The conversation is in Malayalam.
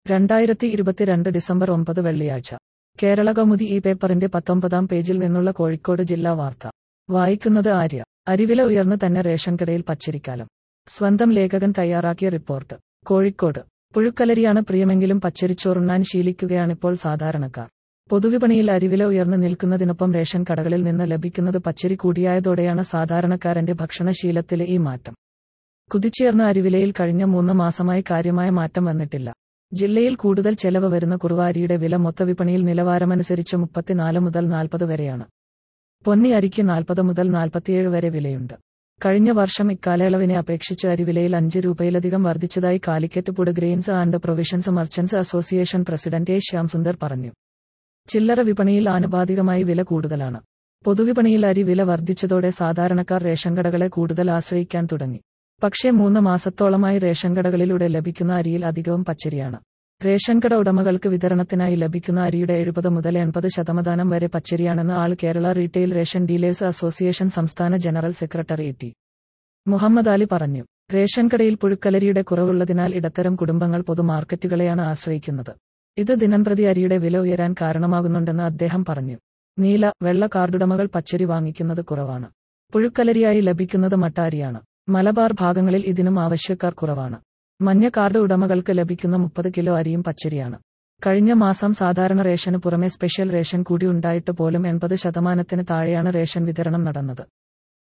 രണ്ടായിരത്തി ഇരുപത്തിരണ്ട് ഡിസംബർ ഒമ്പത് വെള്ളിയാഴ്ച കേരള കൗമുദി ഈ പേപ്പറിന്റെ പത്തൊമ്പതാം പേജിൽ നിന്നുള്ള കോഴിക്കോട് ജില്ലാ വാർത്ത വായിക്കുന്നത് ആര്യ അരിവില ഉയർന്നു തന്നെ റേഷൻ കടയിൽ പച്ചരിക്കാലം സ്വന്തം ലേഖകൻ തയ്യാറാക്കിയ റിപ്പോർട്ട് കോഴിക്കോട് പുഴുക്കലരിയാണ് പ്രിയമെങ്കിലും പച്ചരിച്ചോറുണ്ണാൻ ശീലിക്കുകയാണിപ്പോൾ സാധാരണക്കാർ പൊതുവിപണിയിൽ അരിവില ഉയർന്നു നിൽക്കുന്നതിനൊപ്പം റേഷൻ കടകളിൽ നിന്ന് ലഭിക്കുന്നത് പച്ചരി കൂടിയായതോടെയാണ് സാധാരണക്കാരന്റെ ഭക്ഷണശീലത്തിലെ ഈ മാറ്റം കുതിച്ചുയർന്ന അരിവിലയിൽ കഴിഞ്ഞ മൂന്ന് മാസമായി കാര്യമായ മാറ്റം വന്നിട്ടില്ല ജില്ലയിൽ കൂടുതൽ ചെലവ് വരുന്ന കുറുവാരിയുടെ വില മൊത്തവിപണിയിൽ നിലവാരമനുസരിച്ച് മുപ്പത്തിനാല് മുതൽ നാൽപ്പത് വരെയാണ് പൊന്നി അരിക്ക് നാൽപ്പത് മുതൽ നാൽപ്പത്തിയേഴ് വരെ വിലയുണ്ട് കഴിഞ്ഞ വർഷം ഇക്കാലയളവിനെ അപേക്ഷിച്ച് അരിവിലയിൽ അഞ്ച് രൂപയിലധികം വർദ്ധിച്ചതായി Calicut food grains and provisions merchants association president A Shyamsundar പറഞ്ഞു ചില്ലറ വിപണിയിൽ ആനുപാതികമായി വില കൂടുതലാണ് പൊതുവിപണിയിൽ അരി വില വർദ്ധിച്ചതോടെ സാധാരണക്കാർ റേഷൻ കടകളെ കൂടുതൽ ആശ്രയിക്കാൻ തുടങ്ങി പക്ഷേ മൂന്ന് മാസത്തോളമായി റേഷൻ കടകളിലൂടെ ലഭിക്കുന്ന അരിയിൽ അധികവും പച്ചരിയാണ് റേഷൻ കട ഉടമകൾക്ക് വിതരണത്തിനായി ലഭിക്കുന്ന അരിയുടെ എഴുപത് മുതൽ എൺപത് ശതമാനം വരെ പച്ചരിയാണെന്ന് all Kerala retail ration dealers association സംസ്ഥാന general secretary T Muhammad Ali പറഞ്ഞു റേഷൻ കടയിൽ പുഴുക്കലരിയുടെ കുറവുള്ളതിനാൽ ഇടത്തരം കുടുംബങ്ങൾ പൊതുമാർക്കറ്റുകളെയാണ് ആശ്രയിക്കുന്നത് ഇത് ദിനംപ്രതി അരിയുടെ വില ഉയരാൻ കാരണമാകുന്നുണ്ടെന്ന് അദ്ദേഹം പറഞ്ഞു നീല വെള്ള കാർഡുടമകൾ പച്ചരി വാങ്ങിക്കുന്നത് കുറവാണ് പുഴുക്കലരിയായി ലഭിക്കുന്നത് മട്ടാരിയാണ് മലബാർ ഭാഗങ്ങളിൽ ഇതിനും ആവശ്യക്കാർ കുറവാണ് മഞ്ഞ കാർഡ് ഉടമകൾക്ക് ലഭിക്കുന്ന മുപ്പത് കിലോ അരിയും പച്ചരിയാണ് കഴിഞ്ഞ മാസം സാധാരണ റേഷന് പുറമെ സ്പെഷ്യൽ റേഷൻ കൂടി ഉണ്ടായിട്ട് പോലും എൺപത് ശതമാനത്തിന് താഴെയാണ് റേഷൻ വിതരണം നടന്നത്